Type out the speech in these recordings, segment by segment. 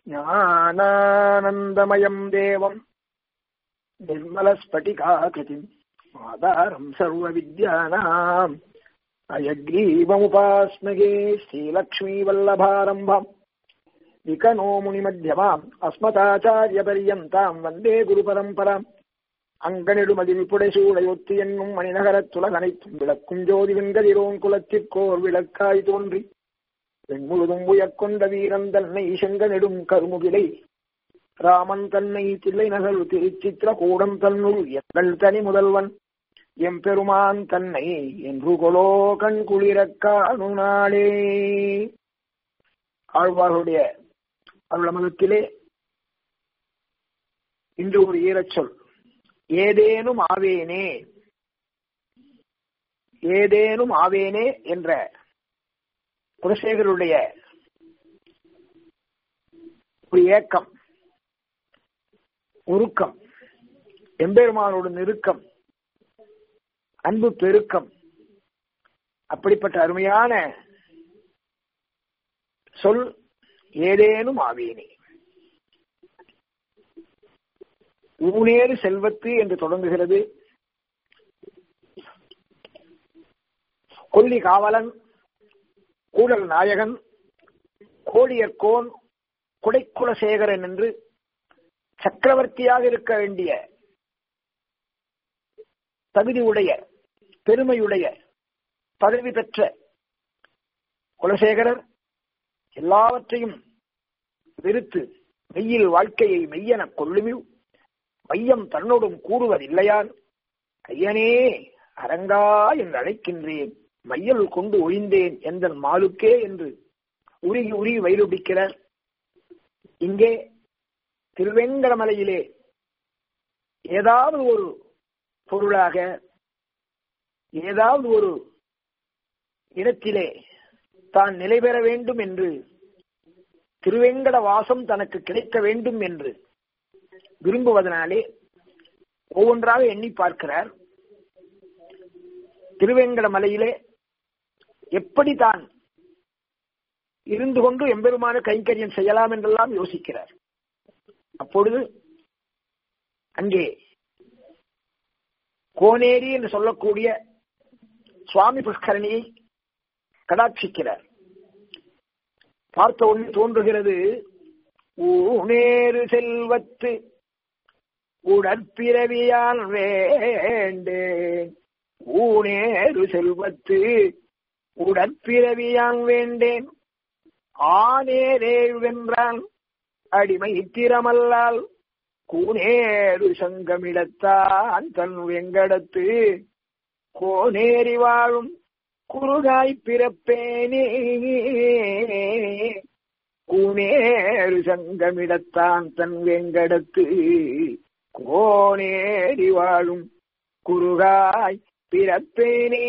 ஞானானந்தமயம் தேவம் निर्मलस्फटिकाकृतिम् आधारम् सर्वविद्यानाम् अयग्रीवमुपास्मगे श्रीलक्ष्मीवल्लभारम्भम् विकनो मुनिमध्यमाम् अस्मदाचार्यपर्यन्ताम् वन्दे गुरुपरम्पराम् அங்கனிடுமதில் புடைசூடையொத்தி என்னும் மணிநகரத்துலகனைத்தும் விளக்கும் ஜோதி வெங்கதிரோன் குலத்திற்கோர் விளக்காய் தோன்றி வெண்முழுதும் உயர்கொண்ட வீரன் தன்னை செங்கனிடும் கருமுகிலை ராமன் தன்னை தில்லை நகர் திருச்சித்திர கூடம் தன்னுள் எங்கள் தனி முதல்வன் எம்பெருமான் தன்னை என்று கொலோ கண் குளிரக் காணும் நாளே ஆழ்வார்களுடைய அருளமதத்திலே இன்று ஒரு ஈரச்சொல் ஏதேனும் ஆவேனே ஏதேனும் ஆவேனே என்ற குலசேகருடைய ஒரு ஏக்கம் உருக்கம் எம்பெருமானோட நெருக்கம் அன்பு பெருக்கம் அப்படிப்பட்ட அருமையான சொல் ஏதேனும் ஆவேனே ஊனேறு செல்வத்து என்று தொடங்குகிறது கொல்லி காவலன் கூடல் நாயகன் கோடியர்கோன் குடைக்குலசேகரன் என்று சக்கரவர்த்தியாக இருக்க வேண்டிய தகுதி உடைய பெருமையுடைய பதவி பெற்ற குலசேகரர் எல்லாவற்றையும் வெறுத்து மெய்யில் வாழ்க்கையை மெய்யென கொள்ளுமிவ் மையம் தன்னோடும் கூறுவதில்லையான் ஐயனே அரங்கா என்று அழைக்கின்றேன் மையல் கொண்டு ஒழிந்தேன் எந்த மாலுக்கே என்று உருகி உருகி வயிறுபிக்கிறார் இங்கே திருவேங்கடமலையிலே ஏதாவது ஒரு பொருளாக ஏதாவது ஒரு இடத்திலே தான் நிலை பெற வேண்டும் என்று திருவேங்கட வாசம் தனக்கு கிடைக்க வேண்டும் என்று விரும்புவதனாலே ஒவ்வொன்றாக எண்ணி பார்க்கிறார் திருவேங்கட மலையிலே எப்படி தான் இருந்து கொண்டு எம்பெருமான கைங்கரியம் செய்யலாம் என்றெல்லாம் யோசிக்கிறார் அப்பொழுது அங்கே கோனேரி என்று சொல்லக்கூடிய சுவாமி புஷ்கரணியை கடாட்சிக்கிறார் பார்த்த ஒன்று தோன்றுகிறது ஊனேறு செல்வத்து உடற்பிறவியால் வேண்டேன் ஊனேறு செல்வத்து உடற்பிறவியால் வேண்டேன் ஆனேரே வென்றான் அடிமை திறமல்லால் கூனேறு சங்கமிடத்தான் தன் வெங்கடத்து கோனேறி வாழும் குருகாய் பிறப்பேனே கூனேறு சங்கமிடத்தான் தன் வெங்கடத்து கோனேறி வாழும் குருகாய் பிறப்பேனே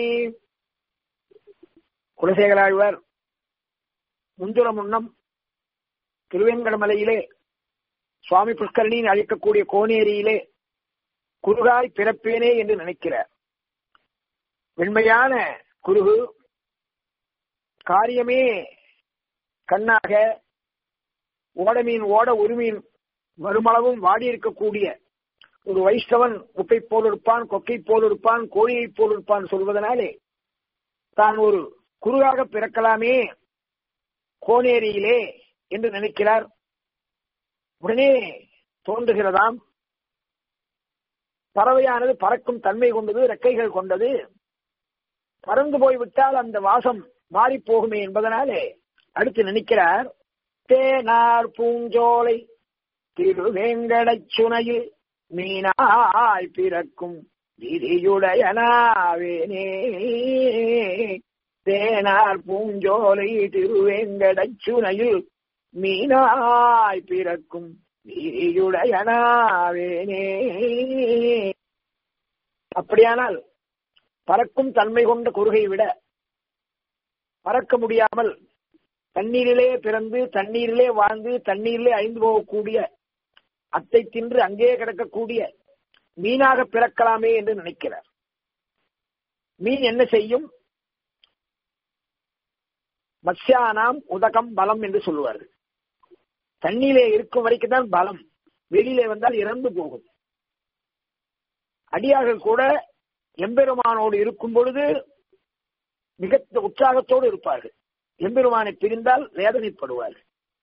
குலசேகராழ்வார் முந்துர முன்னம் திருவேங்கடமலையிலே சுவாமி புஷ்கரணியின் அழைக்கக்கூடிய கோனேரியிலே குருகாய் பிறப்பேனே என்று நினைக்கிறார் வெண்மையான குருகு காரியமே கண்ணாக ஓடமீன் ஓட உரிமீன் வருமளவும் வாடி இருக்கக்கூடிய ஒரு வைஷ்ணவன் உப்பை போல் இருப்பான் கொக்கை போல் இருப்பான் கோழியை போல் இருப்பான் சொல்வதனாலே தான் ஒரு குருவாக பிறக்கலாமே கோனேரியிலே என்று நினைக்கிறார் உடனே தோன்றுகிறதாம் பறவையானது பறக்கும் தன்மை கொண்டது ரெக்கைகள் கொண்டது பறந்து போய்விட்டால் அந்த வாசம் மாறி போகுமே என்பதனாலே அடுத்து நினைக்கிறார் தேனார் பூஞ்சோலை திருவேங்கடச் சுனையில் மீனாய் பிறக்கும் விதியுடையனாவேனே தேனார் பூஞ்சோலை திருவேங்கடச் சுனையில் மீனாய் பிறக்கும் விதியுடையனாவேனே அப்படியானால் பறக்கும் தன்மை கொண்ட குறுகை விட பறக்க முடியாமல் தண்ணீரிலே பிறந்து தண்ணீரிலே வாழ்ந்து தண்ணீரிலே அழிந்து போகக்கூடிய அத்தை தின்று அங்கே கிடக்கக்கூடிய மீனாக பிறக்கலாமே என்று நினைக்கிறார் மீன் என்ன செய்யும் மத்ஸ்யானாம் உதகம் பலம் என்று சொல்லுவார்கள் தண்ணியிலே இருக்கும் வரைக்கும் தான் பலம் வெளியிலே வந்தால் இறந்து போகும் அடியார்கள் கூட எம்பெருமானோடு இருக்கும் பொழுது மிக உற்சாகத்தோடு இருப்பார்கள் எம்பெருமானை பிரிந்தால் வேதனைப்படுவார்கள்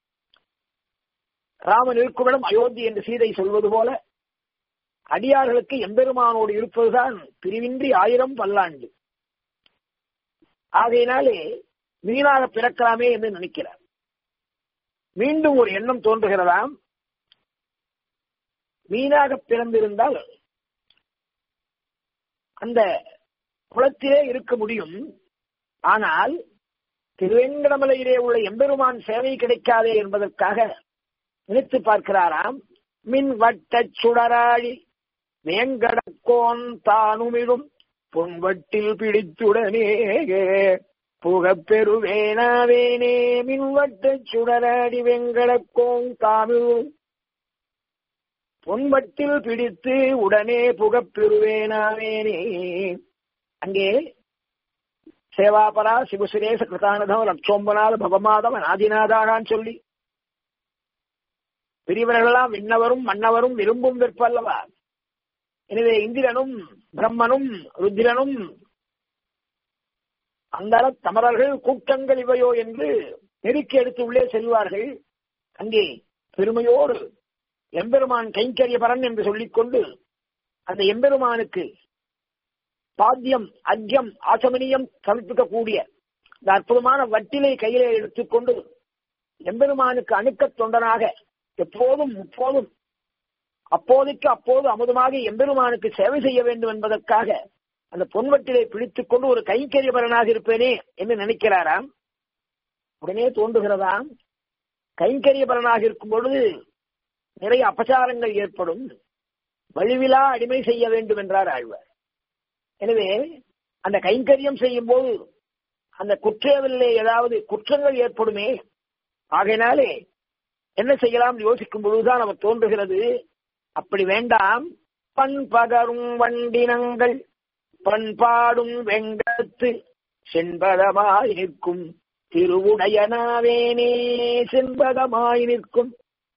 ராமன் இருக்குமிடம் அயோத்தி என்று சீதை சொல்வது போல அடியார்களுக்கு எம்பெருமானோடு இருப்பதுதான் பிரிவின்றி ஆயிரம் பல்லாண்டு ஆகையினாலே மீனாக பிறக்கலாமே என்று நினைக்கிறார் மீண்டும் ஒரு எண்ணம் தோன்றுகிறதாம் மீனாக பிறந்திருந்தால் அந்த குளத்திலே இருக்க முடியும் ஆனால் திருவேங்கடமலையிலே உள்ள எம்பெருமான் சேவை கிடைக்காதே என்பதற்காக நினைத்து பார்க்கிறாராம் மின் வட்ட சுடராழி வேங்கடக்கோன் தானுமிடும் பொன்வட்டில் பிடித்துடனே புகப்பெருவேனாவேனே மின்வட்ட சுடராடி வெங்கடக்கோன் தாமிழும் பொன்வட்டில் பிடித்து உடனே புகப்பெருவேனாவேனே அங்கே சேவாபரா சிவசுரேச கிருதானதம் லட்சோம்பனால பவமாதம் அநாதிநாதாகான்னு சொல்லி பெரியவர்களெல்லாம் விண்ணவரும் மன்னவரும் விரும்பும் விற்பல்லவா எனவே இந்திரனும் பிரம்மனும் ருத்திரனும் அந்த தமரர்கள் கூட்டங்கள் இவையோ என்று நெருக்கி எடுத்து உள்ளே செல்வார்கள் அங்கே பெருமையோடு எம்பெருமான் கைங்கரிய பரன் என்று சொல்லிக்கொண்டு அந்த எம்பெருமானுக்கு பாத்தியம் அஜ்யம் ஆசமனியம் சமர்ப்பிக்கக்கூடிய இந்த அற்புதமான வட்டிலை கையிலே எடுத்துக்கொண்டு எம்பெருமானுக்கு அணுக்க தொண்டனாக எப்போதும் எப்போதும் அப்போதைக்கு அப்போது அமுதமாக எம்பெருமானுக்கு சேவை செய்ய வேண்டும் என்பதற்காக அந்த பொன்வட்டிலை பிடித்துக் கொண்டு ஒரு கைங்கரியபரனாக இருப்பேனே என்று நினைக்கிறாராம் உடனே தோன்றுகிறதாம் கைங்கரியபரனாக இருக்கும் பொழுது நிறைய அபசாரங்கள் ஏற்படும் வழிவிலா அடிமை செய்ய வேண்டும் என்றார் ஆழ்வார் எனவே அந்த கைங்கரியம் செய்யும் போது அந்த குற்றவில்லை ஏதாவது குற்றங்கள் ஏற்படுமே ஆகையினாலே என்ன செய்யலாம் யோசிக்கும் பொழுதுதான் அவர் தோன்றுகிறது அப்படி வேண்டாம் பண்பகரும் வண்டினங்கள் பண்பாடும் வெங்கத்து செண்பகமாய் நிற்கும் திருவுடையனாவேனே செண்பகமாய் நிற்கும்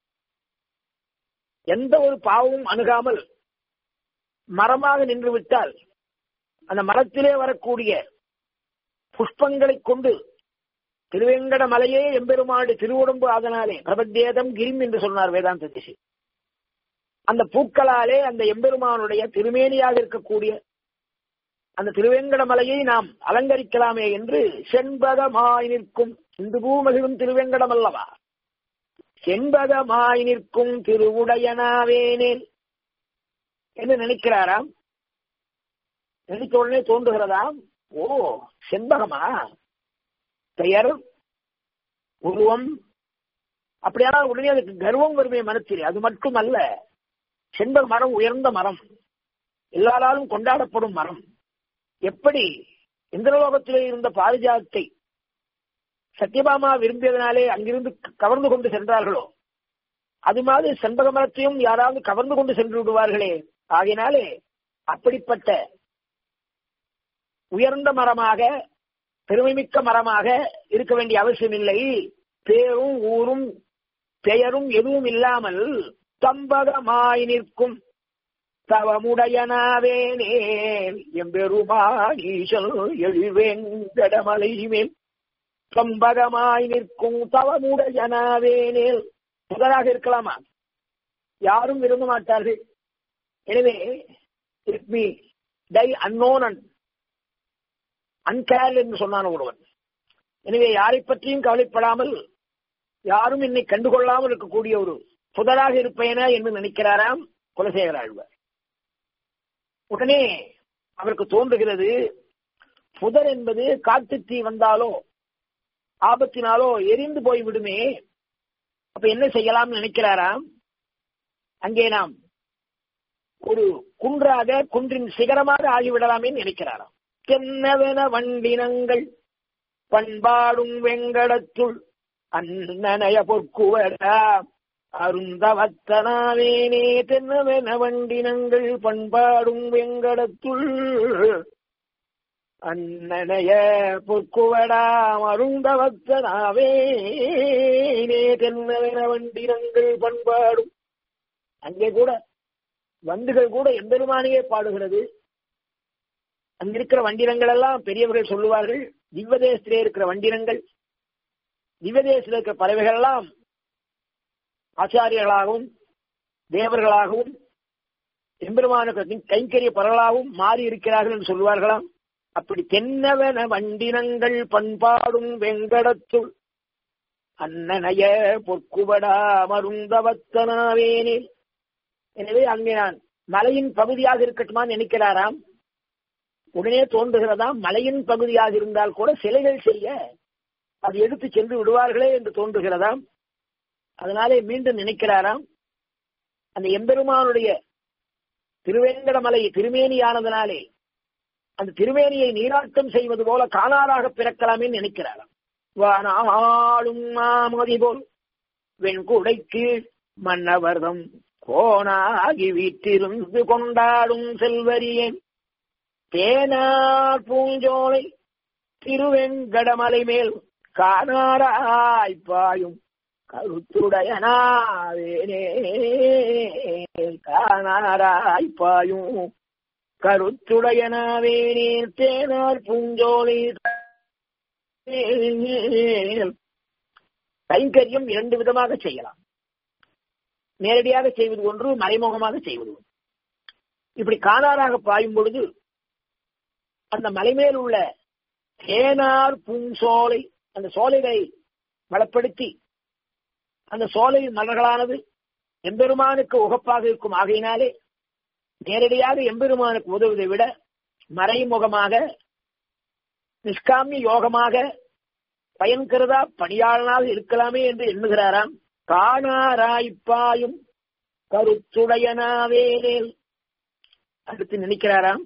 எந்த ஒரு பாவமும் அணுகாமல் மரமாக நின்று விட்டால் அந்த மரத்திலே வரக்கூடிய புஷ்பங்களை கொண்டு திருவேங்கட மலையே எம்பெருமாடு திருவுடம்பு அதனாலே பிரபத்தேதம் கிரிம் என்று சொன்னார் வேதாந்த திசை அந்த பூக்களாலே அந்த எம்பெருமானுடைய திருமேனியாக இருக்கக்கூடிய அந்த திருவேங்கட மலையை நாம் அலங்கரிக்கலாமே என்று செண்பகமாய் நிற்கும் இந்து பூமகிழும் திருவேங்கடம் அல்லவா செண்பகமாய் நிற்கும் திருவுடையனாவேனேன் என்று நினைக்கிறாராம் நினைத்த உடனே தோன்றுகிறதாம் ஓ செண்பகமா பெயர் உருவம் அப்படியானால் உடனே அதுக்கு கர்வம் வருமே மனத்திலே அது மட்டும் அல்ல செண்பக மரம் உயர்ந்த மரம் எல்லாராலும் கொண்டாடப்படும் மரம் எப்படி இந்திரலோகத்திலே இருந்த பாரிஜாத்தை சத்யபாமா விரும்பியதனாலே அங்கிருந்து கவர்ந்து கொண்டு சென்றார்களோ அது மாதிரி செண்பக மரத்தையும் யாராவது கவர்ந்து கொண்டு சென்று விடுவார்களே ஆகினாலே அப்படிப்பட்ட உயர்ந்த மரமாக பெருமைமிக்க மரமாக இருக்க வேண்டிய அவசியம் இல்லை பேரும் ஊரும் பெயரும் எதுவும் இல்லாமல் தம்பகமாய் நிற்கும் தவமுடையனாவேனே எம்பெருமானீசல் எழுவேங்கடமலை மேல் தம்பகமாய் நிற்கும் தவமுடையனாவேனேல் முதலாக இருக்கலாமா யாரும் விரும்ப மாட்டார்கள் எனவே மீ டை அன்னோன் அன்கேர் என்று சொன்னான் ஒருவன் எனவே யாரை பற்றியும் கவலைப்படாமல் யாரும் என்னை கண்டுகொள்ளாமல் இருக்கக்கூடிய ஒரு புதராக இருப்பேனா என்று நினைக்கிறாராம் குலசேகர ஆழ்வார் உடனே அவருக்கு தோன்றுகிறது புதர் என்பது காட்டு தீ வந்தாலோ ஆபத்தினாலோ எரிந்து போய் விடுமே அப்ப என்ன செய்யலாம் நினைக்கிறாராம் அங்கே நாம் ஒரு குன்றாக குன்றின் சிகரமாக ஆகிவிடலாமே நினைக்கிறாராம் தென்னவென வண்டினங்கள் பண்பாடும் வெங்கடத்துள் அன்னனய பொற்குவரா அருந்தவத்தனாவேனே தென்னவென வண்டினங்கள் பண்பாடும் வெங்கடத்துள் அண்ணனைய பொற்குவடா அருந்தவத்தனாவே தென்னவன வண்டினங்கள் பண்பாடும் அங்கே கூட வண்டுகள் கூட எம்பெருமானையே பாடுகிறது அங்க இருக்கிற வண்டினங்கள் எல்லாம் பெரியவர்கள் சொல்லுவார்கள் திவ்வதேசத்திலே இருக்கிற வண்டினங்கள் திவ்வதேசத்தில் இருக்கிற பறவைகள் எல்லாம் ஆச்சாரியர்களாகவும் தேவர்களாகவும் எம்பெருமானுக்கு கைங்கரிய பரவலாகவும் மாறி இருக்கிறார்கள் என்று சொல்லுவார்களாம் அப்படி தென்னவன வண்டினங்கள் பண்பாடும் வெங்கடத்துள் அண்ணனைய பொற்குபடா மருந்தவத்தனாவேனே எனவே அங்கே நான் மலையின் பகுதியாக இருக்கட்டுமான்னு நினைக்கிறாராம் உடனே தோன்றுகிறதாம் மலையின் பகுதியாக இருந்தால் கூட சிலைகள் செய்ய அது எடுத்து சென்று விடுவார்களே என்று தோன்றுகிறதாம் அதனாலே மீண்டும் நினைக்கிறாராம் அந்த எம்பெருமானுடைய திருவேங்கடமலை திருமேனியானதனாலே அந்த திருமேனியை நீராட்டம் செய்வது போல காணாராக பிறக்கலாமே நினைக்கிறாராம் வானாளும் மாமதி போல் வெண்குடைக்கு மன்னவர்தம் கோணாகி வீட்டிருந்து கொண்டாடும் செல்வரியேன் தேனார் பூஞ்சோலை திருவெங்கடமலை மேல் காணாராய்ப்பாயும் கருத்துடையனாவேனே காணாராய்ப்பாயும் கருத்துடையனாவேனே தேனார் பூஞ்சோலை கைங்கரியம் இரண்டு விதமாக செய்யலாம் நேரடியாக செய்வது ஒன்று மறைமுகமாக செய்வது ஒன்று இப்படி காணாராக பாயும் பொழுது அந்த மலைமேல் உள்ள தேனார் பூஞ்சோலை அந்த சோலைகளை வளப்படுத்தி அந்த சோலை மலர்களானது எம்பெருமானுக்கு உகப்பாக இருக்கும் ஆகையினாலே நேரடியாக எம்பெருமானுக்கு உதவுவதை விட மறைமுகமாக நிஷ்காமிய யோகமாக பயன்கருதா பணியாளனாக இருக்கலாமே என்று எண்ணுகிறாராம் காணாராய்ப்பாயும் கருத்துடையனாவேனேல் அடுத்து நினைக்கிறாராம்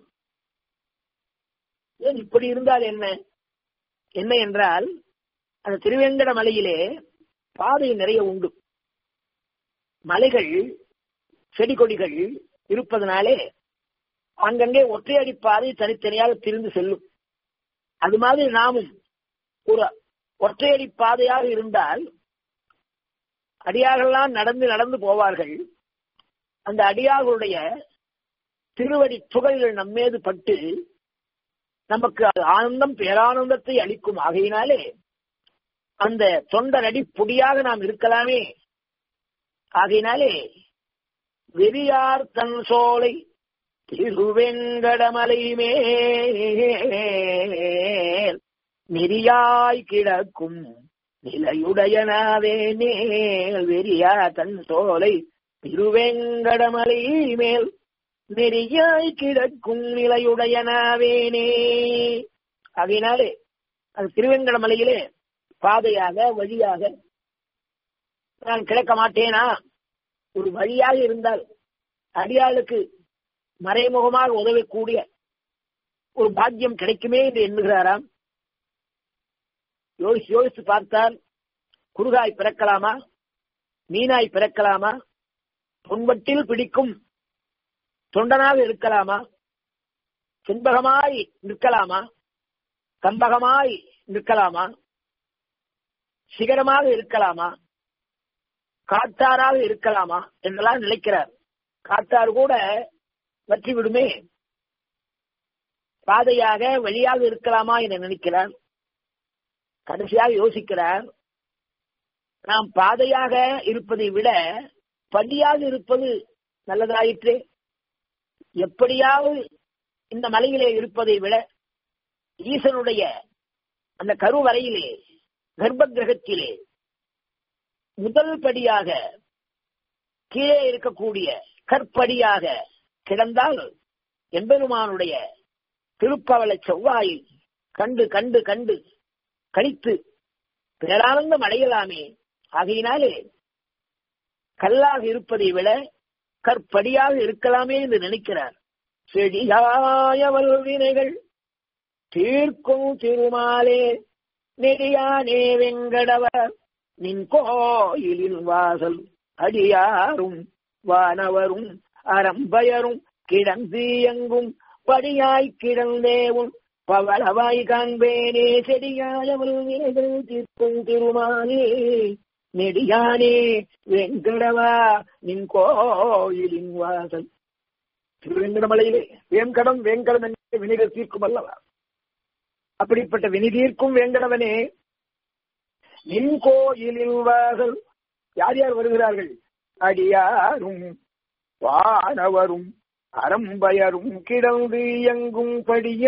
ஏன் இப்படி இருந்தால் என்ன என்ன என்றால் அந்த திருவேங்கட மலையிலே பாதை நிறைய உண்டு மலைகள் செடி கொடிகள் இருப்பதனாலே அங்கங்கே ஒற்றையடி பாதை தனித்தனியாக திரிந்து செல்லும் அது மாதிரி நாமும் ஒரு ஒற்றையடி பாதையாக இருந்தால் அடியார்கள்லாம் நடந்து நடந்து போவார்கள் அந்த அடியார்களுடைய திருவடி துகள்கள் நம்மேது பட்டு நமக்கு அது ஆனந்தம் பேரானந்தத்தை அளிக்கும் ஆகையினாலே அந்த தொண்டரடி பொடியாக நாம் இருக்கலாமே ஆகையினாலே வெறியார் தன் சோலை திருவெங்கடமலை மேல் நெறியாய் கிடக்கும் நிலையுடையனாவே மேல் வெறியா தன் சோலை திருவெங்கடமலை மேல் நெறியாய் கிடக்கும் நிலையுடையனாவேனே ஆகையினாலே அது திருவெங்கடமலையிலே பாதையாக வழியாக நான் கிடக்க மாட்டேனா ஒரு வழியாக இருந்தால் அடியாளுக்கு மறைமுகமாக உதவக்கூடிய ஒரு பாக்கியம் கிடைக்குமே என்று எண்ணுகிறாராம் யோசிச்சு யோசித்து பார்த்தால் குருகாய் பிறக்கலாமா மீனாய் பிறக்கலாமா பொன்பட்டில் பிடிக்கும் தொண்டனாக இருக்கலாமா செண்பகமாய் நிற்கலாமா கம்பகமாய் நிற்கலாமா சிகரமாக இருக்கலாமா காட்டாராக இருக்கலாமா என்றெல்லாம் நினைக்கிறார் காட்டார் கூட வற்றி விடுமே பாதையாக வழியாக இருக்கலாமா என நினைக்கிறார் கடைசியாக யோசிக்கிறார் நாம் பாதையாக இருப்பதை விட படியாக இருப்பது நல்லதாயிற்று எப்படியாவது இந்த மலையிலே இருப்பதை விட ஈசனுடைய அந்த கருவறையிலே கர்ப்ப கிரகத்திலே முதல் படியாக கீழே இருக்கக்கூடிய கற்படியாக கிடந்தால் எம்பெருமானுடைய திருப்பவள செவ்வாயை கண்டு கண்டு கண்டு கழித்து பேரானந்தம் அடையலாமே ஆகையினாலே கல்லாக இருப்பதை விட கற்படியாக இருக்கலாமே என்று நினைக்கிறார் செடியாயவல் வினைகள் தீர்க்கும் திருமாலே நெடியானே வெங்கடவர் நின் கோயிலின் வாசல் அடியாரும் வானவரும் அறம்பயரும் கிடந்து எங்கும் படியாய் கிடந்தேவும் பவளவாய் காண்பேனே செடியாயவள் வினைகள் தீர்க்கும் திருமானே நெடியானே வெங்கடவா நின் கோயிலின் வாசல் திருவேங்கடமலையிலே வேங்கடம் வேங்கடம் என்ற வினிகள் தீர்க்கும் அல்லவா அப்படிப்பட்ட வினி தீர்க்கும் வேங்கடவனே நின் கோயிலின் வாசல் யார் யார் வருகிறார்கள் அடியாரும் வானவரும் அறம்பயரும் கிடந்து எங்கும் படிய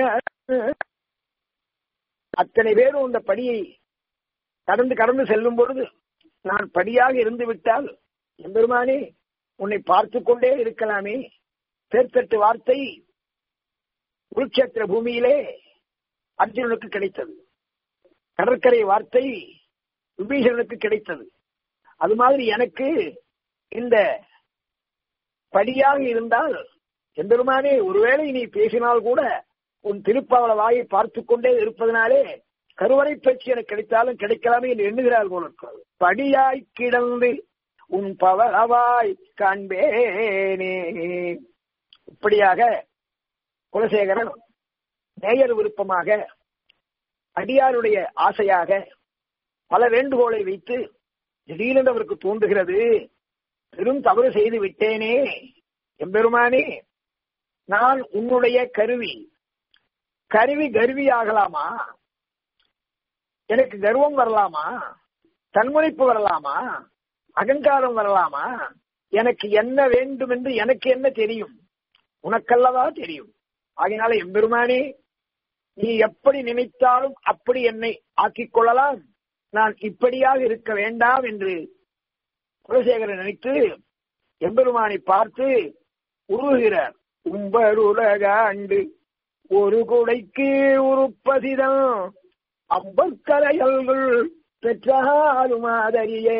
அத்தனை பேரும் அந்த படியை கடந்து கடந்து செல்லும் பொழுது நான் படியாக இருந்து விட்டால் எம்பெருமானே உன்னை பார்த்து கொண்டே இருக்கலாமே பேர்த்தட்டு வார்த்தை குருட்சேத்திர பூமியிலே அர்ஜுனனுக்கு கிடைத்தது கடற்கரை வார்த்தை விபீஷணனுக்கு கிடைத்தது அது மாதிரி எனக்கு இந்த படியாக இருந்தால் எம்பெருமானே ஒருவேளை நீ பேசினால் கூட உன் திருப்பாவள வாயை பார்த்து கொண்டே இருப்பதனாலே கருவறை பேச்சு எனக்கு கிடைத்தாலும் கிடைக்கலாமே என்று எண்ணுகிறார் போல இருக்கிறது படியாய் கிடந்து உன் பவளவாய் காண்பேனே இப்படியாக குலசேகரன் நேயர் விருப்பமாக அடியாருடைய ஆசையாக பல வேண்டுகோளை வைத்து திடீரென்று அவருக்கு தோன்றுகிறது பெரும் தவறு செய்து விட்டேனே எம்பெருமானே நான் உன்னுடைய கருவி கருவி கருவி ஆகலாமா எனக்கு கர்வம் வரலாமா தன்முனைப்பு வரலாமா அகங்காரம் வரலாமா எனக்கு என்ன வேண்டும் என்று எனக்கு என்ன தெரியும் உனக்கல்லவா தெரியும் ஆகினால எம்பெருமானே நீ எப்படி நினைத்தாலும் அப்படி என்னை ஆக்கிக் கொள்ளலாம் நான் இப்படியாக இருக்க வேண்டாம் என்று குலசேகரன் நினைத்து எம்பெருமானை பார்த்து உருகுகிறார் உம்பருலக ஆண்டு ஒரு குடைக்கு உருப்பதிதம் அம்பற்கரையல்கள் பெற்றாலும் ஆதரியே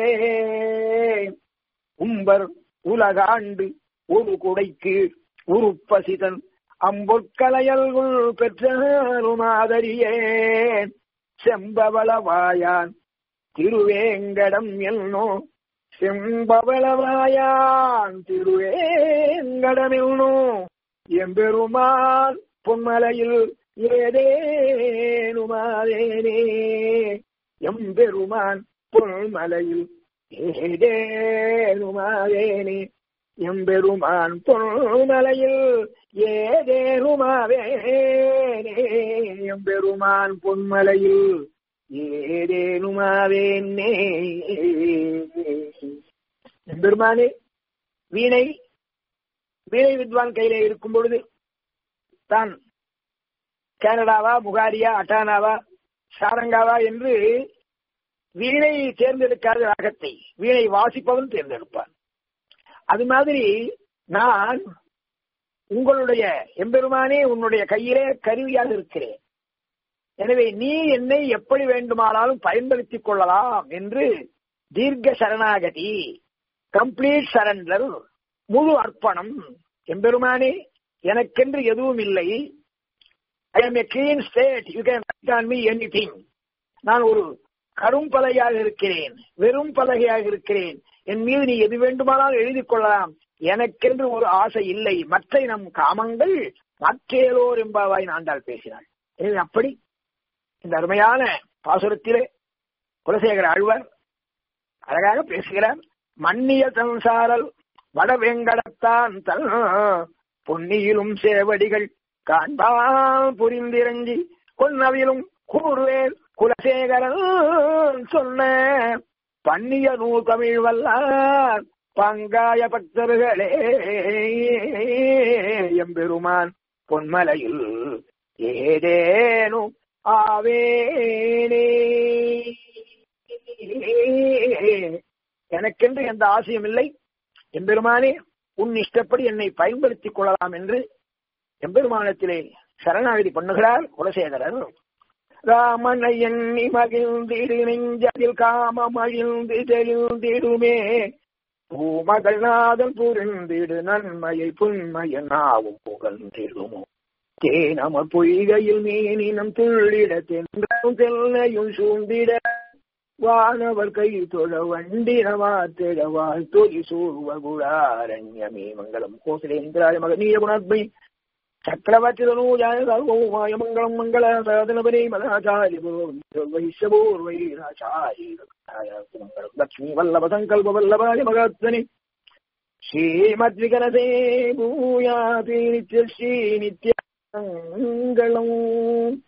உம்பர் உலகாண்டு ஒரு குடைக்கு உருப்பசிதன் அம்பொற்கலையல்குள் பெற்றாலும் ஆதரியே செம்பவளவாயான் திருவேங்கடம் என்னோ செம்பவளவாயான் திருவேங்கடம் என்னோ எம்பெருமான் பொன்மலையில் ஏதேனுமாதேனே எம்பெருமான் பொன்மலையில் ஏதேனுமாதேனே எம்பெருமான் பொன்மலையில் ஏதேனுமாவேனே எம்பெருமான் பொன்மலையில் ஏதேனுமாவேனே எம்பெருமானே வீணை வீணை வித்வான் கையிலே இருக்கும் பொழுது தான் கனடாவா முகாரியா அட்டானாவா சாரங்காவா என்று வீணை தேர்ந்தெடுக்காத ராகத்தை வீணை வாசிப்பவன் தேர்ந்தெடுப்பான் அது மாதிரி நான் உங்களுடைய எம்பெருமானே உன்னுடைய கையிலே கருவியாக இருக்கிறேன் எனவே நீ என்னை எப்படி வேண்டுமானாலும் பயன்படுத்திக் கொள்ளலாம் என்று தீர்க்க சரணாகதி கம்ப்ளீட் சரண்டர் முழு அர்ப்பணம் எம்பெருமானே எனக்கென்று எதுவும் இல்லை I am a clean slate you can on me anything நான் ஒரு கரும் பலகையாக இருக்கிறேன் வெறும் பலகையாக இருக்கிறேன் என் மீது நீ எது வேண்டுமானாலும் எழுதி கொள்ளலாம் எனக்கென்று ஒரு ஆசை இல்லை மற்ற நம் காமங்கள் மற்றேலோர் என்பாவாய் ஆண்டாள் பேசினாள் எனவே அப்படி இந்த அருமையான பாசுரத்திலே குலசேகர ஆழ்வார் அழகாக பேசுகிறார் மன்னிய தன்சாரல் வடவேங்கடத்தான் தன் பொன்னியிலும் சேவடிகள் காண்பால் புரிந்திரஞ்சி கொன்னவிலும் கூறுவேர் குலசேகரன் சொன்ன பன்னிய நூல் தமிழ் வல்லார் பங்காய பக்தர்களே எம்பெருமான் பொன்மலையில் ஏதேனும் ஆவேனே எனக்கென்று எந்த ஆசையும் இல்லை எம்பெருமானே உன் இஷ்டப்படி என்னை பயன்படுத்திக் கொள்ளலாம் என்று எம்பெருமானத்திலே சரணாகதி பண்ணுகிறார் குலசேகரர் ராமனை எண்ணி மகிழ்ந்திடு நெஞ்சதில் காம மகிழ்ந்து தெரிந்திடுமே பூமகள் நாதன் புரிந்திடு நன்மையை புன்மைய நாவும் புகழ்ந்திடுமோ தேனமர் பொய்கையில் மீனினம் துள்ளிட தென்றும் தெல்லையும் சூழ்ந்திட வானவர் கை தொழ வண்டினவா திழவாள் தொலி சூழ்வகுடாரண்யமே மங்களம் கோசலேந்திராய மகனீய குணாத்மை சக்கரவர்த்திதனூஜாய சர்வோமாய மங்களம் மங்கள சாதனபரி மதாச்சாரிய வைஷபூர்வைராச்சாரிய லக்ஷ்மி வல்லப சங்கல்ப வல்லபாய மகாத்மனி ஸ்ரீமத்விகனசே பூயாதி நித்ய ஸ்ரீ நித்ய மங்களம்